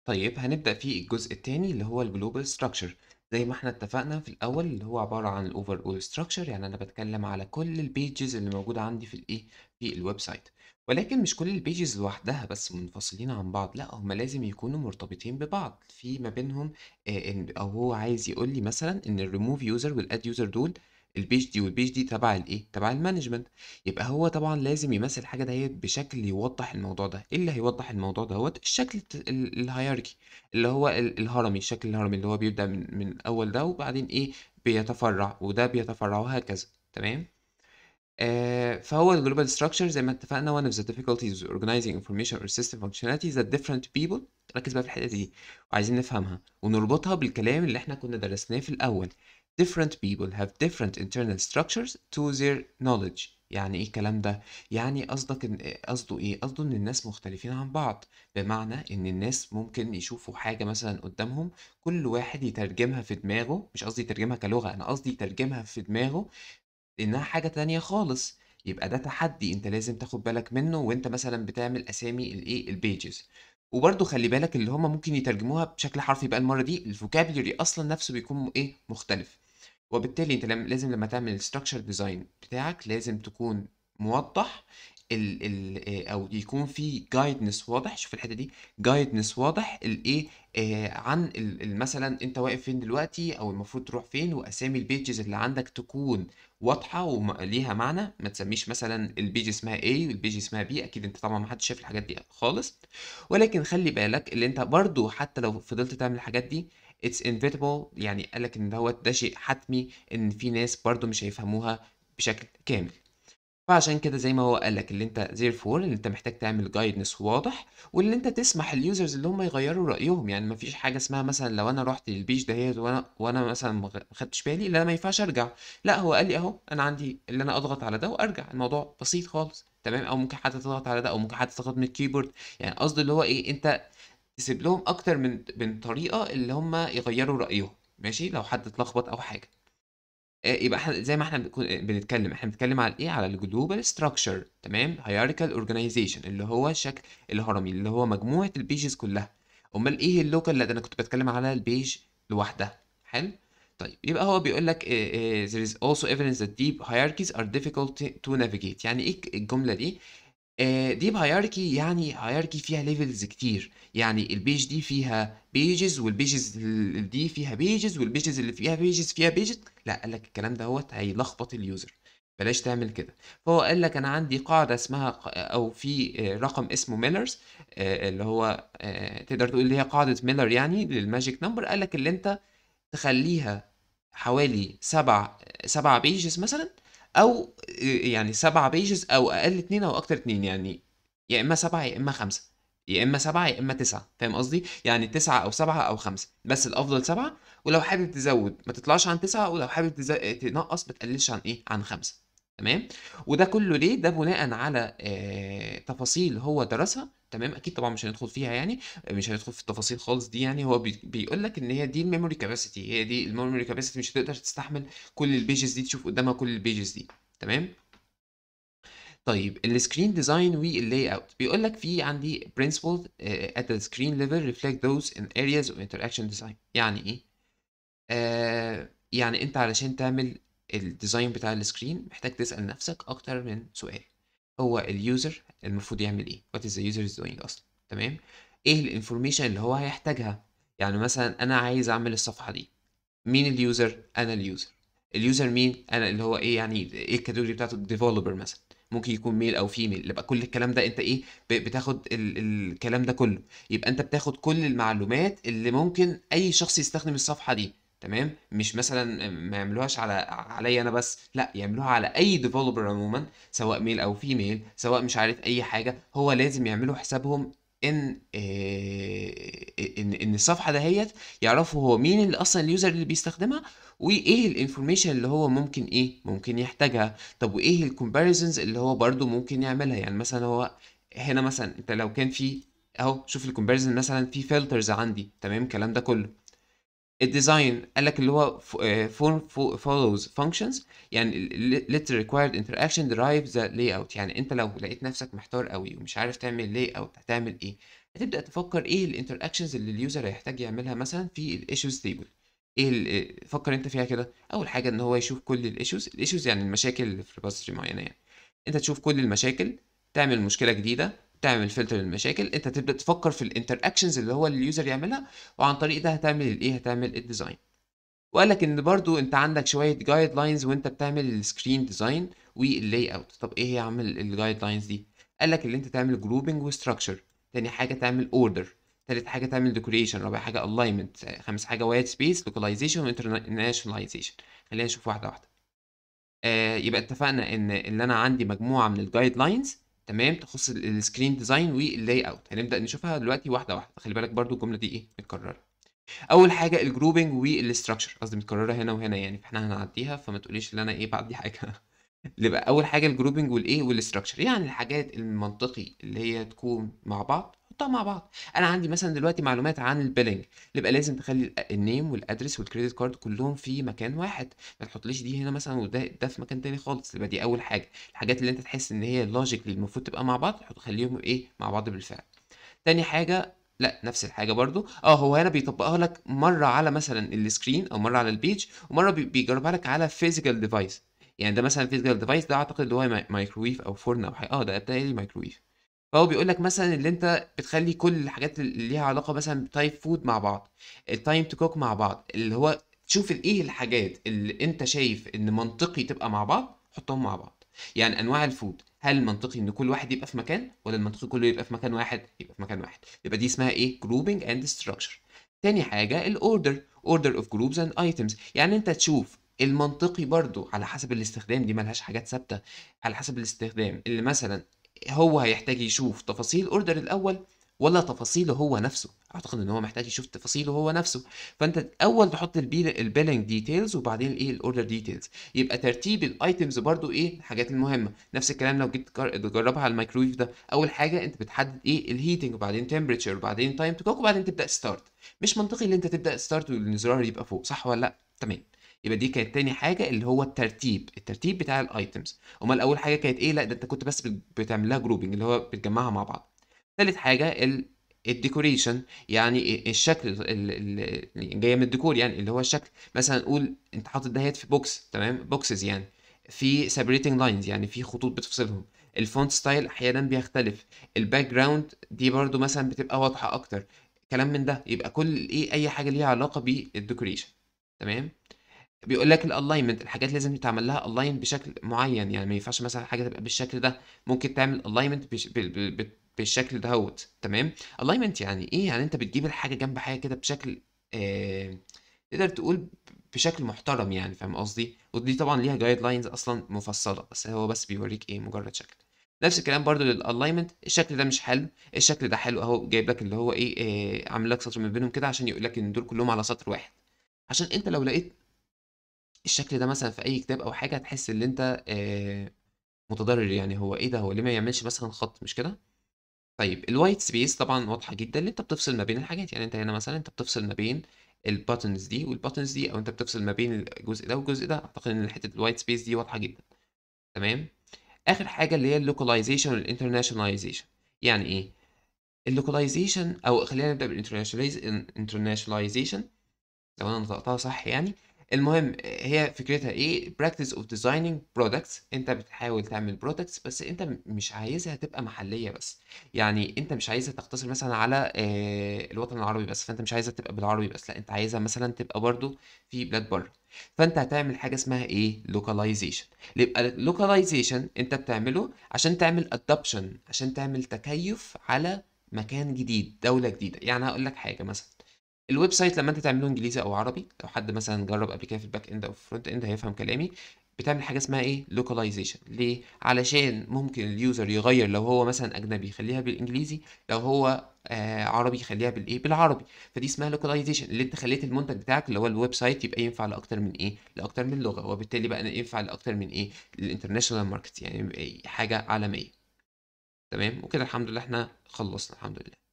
طيب هنبدأ في الجزء التاني اللي هو الجلوبال ستراكشر زي ما احنا اتفقنا في الأول اللي هو عبارة عن الأوفر أول ستراكشر يعني أنا بتكلم على كل البيجز اللي موجودة عندي في الإيه في الويب سايت ولكن مش كل البيجز لوحدها بس منفصلين عن بعض لا هما لازم يكونوا مرتبطين ببعض في ما بينهم آه، إن- أو هو عايز يقول لي مثلا إن الريموف يوزر والأد يوزر دول البيج دي والبيج دي تبع الايه تبع المانجمنت يبقى هو طبعا لازم يمثل الحاجه ديت بشكل يوضح الموضوع ده ايه اللي هيوضح الموضوع دوت الشكل الت- ال- الهيراركي اللي هو ال- الهرمي الشكل الهرمي اللي هو بيبدأ من من اول ده وبعدين ايه بيتفرع وده بيتفرع وهكذا تمام آه فهو الجلوبال ستراكشر زي ما اتفقنا one of the difficulties of organizing information or system functionalities that different people ركز بقى في الحته دي وعايزين نفهمها ونربطها بالكلام اللي احنا كنا درسناه في الاول different people have different internal structures to their knowledge يعني ايه الكلام ده يعني قصدك ان قصده ايه قصده ان الناس مختلفين عن بعض بمعنى ان الناس ممكن يشوفوا حاجه مثلا قدامهم كل واحد يترجمها في دماغه مش قصدي يترجمها كلغه انا قصدي يترجمها في دماغه إنها حاجة تانية خالص يبقى ده تحدي انت لازم تاخد بالك منه وانت مثلا بتعمل اسامي الايه البيجز وبرضه خلي بالك اللي هم ممكن يترجموها بشكل حرفي بقى المره دي الفوكابيولري اصلا نفسه بيكون ايه مختلف وبالتالي انت لم- لازم لما تعمل الستراكشر ديزاين بتاعك لازم تكون موضح ال ال آه، او يكون في جايدنس واضح شوف الحته دي جايدنس واضح الايه آه عن ال ال- مثلا انت واقف فين دلوقتي او المفروض تروح فين واسامي البيجز اللي عندك تكون واضحه وليها معنى ما تسميش مثلا البيج اسمها A والبيج اسمها B اكيد انت طبعا ما حدش شايف الحاجات دي خالص ولكن خلي بالك اللي انت برضو حتى لو فضلت تعمل الحاجات دي it's inevitable يعني قالك ان دوت ده شيء حتمي ان في ناس برضو مش هيفهموها بشكل كامل فعشان كده زي ما هو قال لك اللي انت therefore اللي انت محتاج تعمل جايدنس واضح واللي انت تسمح اليوزرز اللي هم يغيروا رايهم يعني ما فيش حاجه اسمها مثلا لو انا رحت للبيج دهيت وانا وانا مثلا ما غ- ما خدتش بالي لا ما ينفعش ارجع لا هو قال لي اهو انا عندي اللي انا اضغط على ده وارجع الموضوع بسيط خالص تمام او ممكن حتى تضغط على ده او ممكن حتى تضغط من الكيبورد يعني قصدي اللي هو ايه انت تسيب لهم اكتر من من طريقه اللي هم يغيروا رايهم ماشي لو حد اتلخبط او حاجه آه، يبقى احنا زي ما احنا بنكون- بنتكلم احنا بنتكلم على ايه على الجلوبال ستراكشر تمام هيراريكال اورجانيزيشن اللي هو الشكل الهرمي اللي هو مجموعه البيجز كلها امال ايه اللوكال لا ده انا كنت بتكلم على البيج لوحدها حلو طيب يبقى هو بيقول لك آه، آه، there is also evidence that deep hierarchies are difficult to navigate يعني ايه الجمله دي ديب هيراركي يعني هيراركي فيها ليفلز كتير يعني البيج دي فيها بيجز والبيجز ال- دي فيها بيجز والبيجز اللي فيها بيجز فيها بيجز لا قال لك الكلام دوت هيلخبط اليوزر بلاش تعمل كده فهو قال لك انا عندي قاعده اسمها ق- او في آه، رقم اسمه ميلرز اللي هو آه، تقدر تقول اللي هي قاعده ميلر يعني للماجيك نمبر قال لك اللي انت تخليها حوالي سبع سبع بيجز مثلا او يعني سبع بيجز او اقل اتنين او اكتر اتنين يعني يا اما سبعة يا اما خمسة يا اما سبعة يا اما تسعة فاهم قصدي يعني تسعة او سبعة او خمسة بس الافضل سبعة ولو حابب تزود ما تطلعش عن تسعة ولو حابب تز... تنقص ما تقللش عن ايه عن خمسة تمام وده كله ليه ده بناء على آه تفاصيل هو درسها تمام اكيد طبعا مش هندخل فيها يعني مش هندخل في التفاصيل خالص دي يعني هو بي... بيقول لك ان هي دي الميموري كاباسيتي هي دي الميموري كاباسيتي مش هتقدر تستحمل كل البيجز دي تشوف قدامها كل البيجز دي تمام طيب السكرين ديزاين واللاي اوت بيقول لك في عندي principles uh, at the screen level reflect those in areas of interaction design يعني ايه آه يعني انت علشان تعمل الديزاين بتاع السكرين محتاج تسأل نفسك اكتر من سؤال هو اليوزر المفروض يعمل ايه what is the user is doing اصلا تمام ايه الانفورميشن اللي هو هيحتاجها يعني مثلا انا عايز اعمل الصفحة دي مين اليوزر انا اليوزر اليوزر مين انا اللي هو ايه يعني ايه الكاتيجوري بتاعته ديفلوبر مثلا ممكن يكون ميل او فيميل يبقى كل الكلام ده انت ايه ب- بتاخد ال الكلام ده كله يبقى انت بتاخد كل المعلومات اللي ممكن اي شخص يستخدم الصفحه دي تمام مش مثلا ما يعملوهاش على عليا انا بس لا يعملوها على اي ديفلوبر عموما سواء ميل او فيميل سواء مش عارف اي حاجه هو لازم يعملوا حسابهم ان إيه ان ان الصفحه دهيت يعرفوا هو مين اللي اصلا اليوزر اللي بيستخدمها وايه الانفورميشن اللي هو ممكن ايه ممكن يحتاجها طب وايه الكومباريزنز اللي هو برضو ممكن يعملها يعني مثلا هو هنا مثلا انت لو كان في اهو شوف الكومباريزن مثلا في فلترز عندي تمام الكلام ده كله الديزاين قال لك اللي هو ف- آه، form fo- follows functions يعني ال- let required interaction derive the layout يعني انت لو لقيت نفسك محتار قوي ومش عارف تعمل layout هتعمل ايه هتبدأ تفكر إيه الinteractions اللي اليوزر هيحتاج يعملها مثلًا في الissues table إيه ال فكر أنت فيها كده، أول حاجة إن هو يشوف كل الissues الissues يعني المشاكل اللي في repository معينة يعني، أنت تشوف كل المشاكل، تعمل مشكلة جديدة، تعمل filter للمشاكل، أنت تبدأ تفكر في الinteractions اللي هو اليوزر يعملها، وعن طريق ده هتعمل الإيه، هتعمل الdesign. وقال لك إن برضه أنت عندك شوية guidelines وأنت بتعمل الscreen design والlayout طب إيه هي يا عم ال الguidelines دي؟ قال لك اللي أنت تعمل grouping وstructure، تاني حاجة تعمل order، تالت حاجة تعمل decoration، رابع حاجة alignment، خامس حاجة white space localization وinternationalization. خلينا نشوف واحدة واحدة. آآ يبقى اتفقنا إن إن أنا عندي مجموعة من الguidelines تمام، تخص ال الscreen design والlayout هنبدأ نشوفها دلوقتي واحدة واحدة، خلي بالك برضه الجملة دي إيه، متكررة. أول حاجة الgrouping والstructure قصدي متكررة هنا وهنا يعني، فإحنا هنعديها فما تقوليش إن أنا إيه باعدي حاجة. يبقى أول حاجة الgrouping والإيه والstructure يعني الحاجات المنطقي اللي هي تكون مع بعض حطها مع بعض. أنا عندي مثلًا دلوقتي معلومات عن الbilling يبقى لازم تخلي ال الname والaddress والcredit card كلهم في مكان واحد، ما تحطليش دي هنا مثلًا وده ده في مكان تاني خالص، يبقى دي أول حاجة. الحاجات اللي أنت تحس إن هي logically المفروض تبقى مع بعض حط خليهم إيه، مع بعض بالفعل. تاني حاجة لأ نفس الحاجة برضه، آه هو هنا بيطبقها لك مرة على مثلًا الscreen أو مرة على الpage ومرة بي بيجربها لك على physical device يعني ده مثلًا physical device ده أعتقد اللي هو مي microwave أو فرن أو حاجة آه ده بيتهيأ لي microwave. فهو بيقول لك مثلًا اللي أنت بتخلي كل الحاجات اللي ليها علاقة مثلًا بtype food مع بعض، الtime to cook مع بعض، اللي هو تشوف ال إيه الحاجات اللي أنت شايف إن منطقي تبقى مع بعض حطهم مع بعض. يعني أنواع الfood هل منطقي إن كل واحد يبقى في مكان والّا المنطقي كله يبقى في مكان واحد؟ يبقى في مكان واحد. يبقى دي اسمها إيه grouping and structure. تاني حاجة الorder order of groups and items يعني أنت تشوف المنطقي برضه على حسب الاستخدام دي ما لهاش حاجات ثابتة، على حسب الاستخدام اللي مثلًا هو هيحتاج يشوف تفاصيل order الأول والّا تفاصيله هو نفسه؟ أعتقد إن هو محتاج يشوف تفاصيله هو نفسه، فأنت الأول تحط البيل الbilling details وبعدين الإيه الorder details يبقى ترتيب الitems برضه إيه الحاجات المهمة. نفس الكلام لو جيت تجر تجربها على الميكروويف ده، أول حاجة أنت بتحدد إيه الheating وبعدين temperature وبعدين time to cook وبعدين تبدأ start. مش منطقي اللي أنت تبدأ start وإن الزرار يبقى فوق صح والّا لأ؟ تمام. يبقى دي كانت تاني حاجة اللي هو الترتيب، الترتيب بتاع الitems. أومال أول حاجة كانت إيه؟ لأ ده أنت كنت بس بت بتعمل لها grouping اللي هو بتجمعها مع بعض. تالت حاجة ال الdecoration يعني الشكل ال ال جاية من الديكور يعني اللي هو الشكل، مثلًا قُل أنت حاطط دهيّة في box تمام، boxes يعني، في separating lines يعني في خطوط بتفصلهم، الfont style أحيانًا بيختلف، الbackground دي برضه مثلًا بتبقى واضحة أكتر، كلام من ده. يبقى كل إيه أي حاجة ليها علاقة بالdecoration تمام. بيقول لك الalignment الحاجات لازم يتعمل لها align بشكل معين، يعني ما ينفعش مثلًا حاجة تبقى بالشكل ده، ممكن تعمل alignment بش بال بال بال بالشكل دهوّة تمام. alignment يعني إيه؟ يعني أنت بتجيب الحاجة جنب حاجة كده بشكل آآ تقدر تقول بشكل محترم يعني فاهم قصدي؟ ودي طبعًا ليها guidelines أصلًا مفصلة، بس هو بس بيوريك إيه مجرد شكل. نفس الكلام برضه للalignment الشكل ده مش حلو، الشكل ده حلو أهو جايب لك اللي هو إيه آآ عامل لك سطر ما بينهم كده عشان يقول لك إن دول كلهم على سطر واحد. عشان أنت لو لقيت الشكل ده مثلًا في أي كتاب أو حاجة هتحس إن أنت آآ متضرر يعني هو إيه ده هو ليه ما يعملش مثلًا خط مش كده؟ طيب الwhite space طبعًا واضحة جدًا اللي أنت بتفصل ما بين الحاجات، يعني أنت هنا مثلًا أنت بتفصل ما بين الbuttons دي والbuttons دي أو أنت بتفصل ما بين الجزء ده والجزء ده، أعتقد إن حتة الwhite space دي واضحة جدًا تمام. آخر حاجة اللي هي الlocalization والinternationalization يعني إيه؟ الlocalization أو خلينا نبدأ بالinternationaliz internationalization لو أنا نطقتها صح يعني، المهم هي فكرتها إيه practice of designing products أنت بتحاول تعمل products بس أنت م مش عايزها تبقى محلية بس، يعني أنت مش عايزها تقتصر مثلًا على آآ الوطن العربي بس، فأنت مش عايزها تبقى بالعربي بس، لأ أنت عايزها مثلًا تبقى برضه في بلاد برّه، فأنت هتعمل حاجة اسمها إيه localization يبقى الlocalization أنت بتعمله عشان تعمل adoption عشان تعمل تكيُّف على مكان جديد، دولة جديدة. يعني هاقول لك حاجة مثلًا، الweb site لمّا أنت تعمله إنجليزي أو عربي، لو حد مثلًا جرّب قبل كده في الback end أو في الfront end هيفهم كلامي، بتعمل حاجة اسمها إيه localization ليه؟ علشان ممكن الuser يغيّر لو هو مثلًا أجنبي يخلّيها بالإنجليزي، لو هو آآ عربي يخلّيها بالإيه، بالعربي، فدي اسمها localization اللي أنت خلّيت المنتج بتاعك اللي هو الweb site يبقى ينفع لأكتر من إيه، لأكتر من لغة، وبالتالي بقى ينفع لأكتر من إيه، للinternational market يعني حاجة عالمية. تمام، وكده الحمد لله إحنا خلّصنا الحمد لله.